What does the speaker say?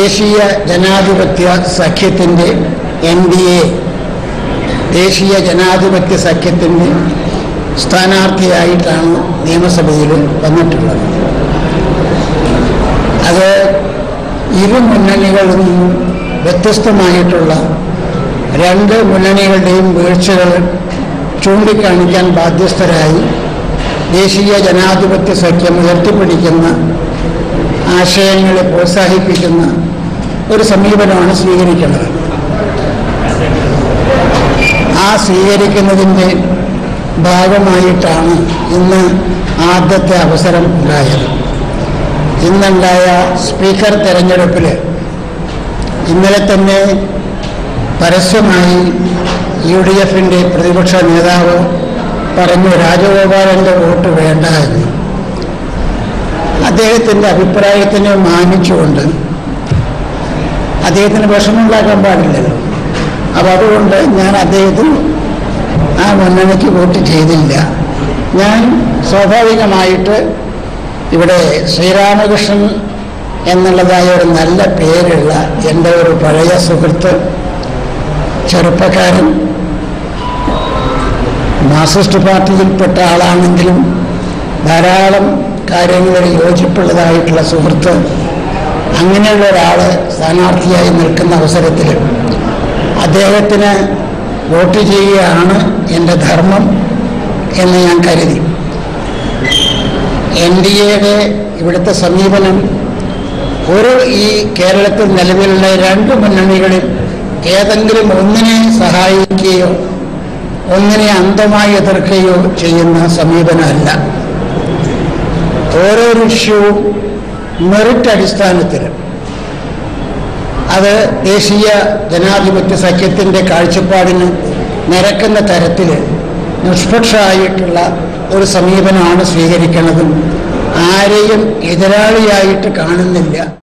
ദേശീയ ജനാധിപത്യ സഖ്യത്തിൻ്റെ N D A ദേശീയ ജനാധിപത്യ സഖ്യത്തിൻ്റെ സ്ഥാനാർത്ഥിയായിട്ടാണ് നിയമസഭയിൽ വന്നിട്ടുള്ളത് അത് ഇരു മുന്നണികളിൽ നിന്നും വ്യത്യസ്തമായിട്ടുള്ള രണ്ട് മുന്നണികളുടെയും വീഴ്ചകൾ ചൂണ്ടിക്കാണിക്കാൻ ബാധ്യസ്ഥരായി ദേശീയ ജനാധിപത്യ സഖ്യം ഉയർത്തിപ്പിടിക്കുന്ന ആശയങ്ങളെ പ്രോത്സാഹിപ്പിക്കുന്ന ഒരു സമീപനമാണ് സ്വീകരിക്കുന്നത് ആ സ്വീകരിക്കുന്നതിൻ്റെ ഭാഗമായിട്ടാണ് ഇന്ന് ആദ്യത്തെ അവസരം ഉണ്ടായത് ഇന്നുണ്ടായ സ്പീക്കർ തെരഞ്ഞെടുപ്പിൽ ഇന്നലെ തന്നെ പരസ്യമായി യു ഡി എഫിൻ്റെ പ്രതിപക്ഷ നേതാവ് പറഞ്ഞു രാജഗോപാലൻ്റെ വോട്ട് വേണ്ട എന്ന് അദ്ദേഹത്തിൻ്റെ അഭിപ്രായത്തിനെ മാനിച്ചുകൊണ്ട് അദ്ദേഹത്തിന് വിഷമമുണ്ടാക്കാൻ പാടില്ലല്ലോ അപ്പോൾ അതുകൊണ്ട് ഞാൻ അദ്ദേഹത്തിന് ആ മുന്നണിക്ക് വോട്ട് ചെയ്തില്ല ഞാൻ സ്വാഭാവികമായിട്ട് ഇവിടെ ശ്രീരാമകൃഷ്ണൻ എന്നുള്ളതായ ഒരു നല്ല പേരുള്ള എൻ്റെ ഒരു പഴയ സുഹൃത്ത് ചെറുപ്പക്കാരൻ മാർക്സിസ്റ്റ് പാർട്ടിയിൽപ്പെട്ട ആളാണെങ്കിലും ധാരാളം കാര്യങ്ങളിൽ യോജിപ്പുള്ളതായിട്ടുള്ള സുഹൃത്ത് അങ്ങനെയുള്ള ഒരാൾ സ്ഥാനാർത്ഥിയായി നിൽക്കുന്ന അവസരത്തിൽ അദ്ദേഹത്തിന് വോട്ട് ചെയ്യുകയാണ് എൻ്റെ ധർമ്മം എന്ന് ഞാൻ കരുതി എൻ ഡി എയുടെ ഇവിടുത്തെ സമീപനം ഒരു ഈ കേരളത്തിൽ നിലവിലുള്ള രണ്ട് മുന്നണികളിൽ ഏതെങ്കിലും ഒന്നിനെ സഹായിക്കുകയോ ഒന്നിനെ അന്ധമായി എതിർക്കുകയോ ചെയ്യുന്ന സമീപനമല്ല ഓരോ ഇഷ്യൂവും മെറിറ്റ് അടിസ്ഥാനത്തിൽ അത് ദേശീയ ജനാധിപത്യ സഖ്യത്തിൻ്റെ കാഴ്ചപ്പാടിന് നിരക്കുന്ന തരത്തിൽ നിഷ്പക്ഷമായിട്ടുള്ള ഒരു സമീപനമാണ് സ്വീകരിക്കുന്നതും ആരെയും എതിരാളിയായിട്ട് കാണുന്നില്ല